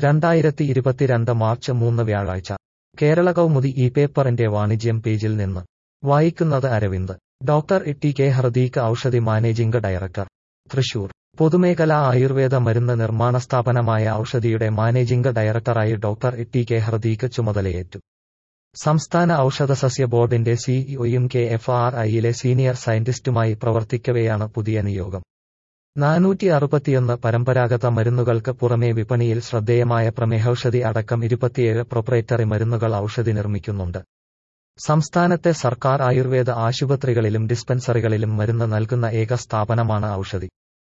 രണ്ടായിരത്തി ഇരുപത്തിരണ്ട് മാർച്ച് മൂന്ന് വ്യാഴാഴ്ച കേരള കൗമുദി ഈ പേപ്പറിന്റെ വാണിജ്യം പേജിൽ നിന്ന് വായിക്കുന്നത് Aravind doctor T K Hardeek Oushadhi managing director Thrissur പൊതുമേഖലാ ആയുർവേദ മരുന്ന് നിർമ്മാണ സ്ഥാപനമായ ഔഷധിയുടെ മാനേജിംഗ് ഡയറക്ടറായി ഡോക്ടർ ടി കെ ഹർദീക്ക് ചുമതലയേറ്റു സംസ്ഥാന ഔഷധസസ്യ ബോർഡിന്റെ സിഇഒയും കെ എഫ് ആർ ഐയിലെ സീനിയർ സയന്റിസ്റ്റുമായി പ്രവർത്തിക്കവെയാണ് പുതിയ നിയോഗം നാനൂറ്റി അറുപത്തിയൊന്ന് പരമ്പരാഗത മരുന്നുകൾക്ക് പുറമെ വിപണിയിൽ ശ്രദ്ധേയമായ പ്രമേഹൌഷധി അടക്കം ഇരുപത്തിയേഴ് പ്രൊപ്രൈറ്ററി മരുന്നുകൾ ഔഷധി നിർമ്മിക്കുന്നുണ്ട് സംസ്ഥാനത്തെ സർക്കാർ ആയുർവേദ ആശുപത്രികളിലും ഡിസ്പെൻസറികളിലും മരുന്ന് നൽകുന്ന ഏക സ്ഥാപനമാണ് ഔഷധി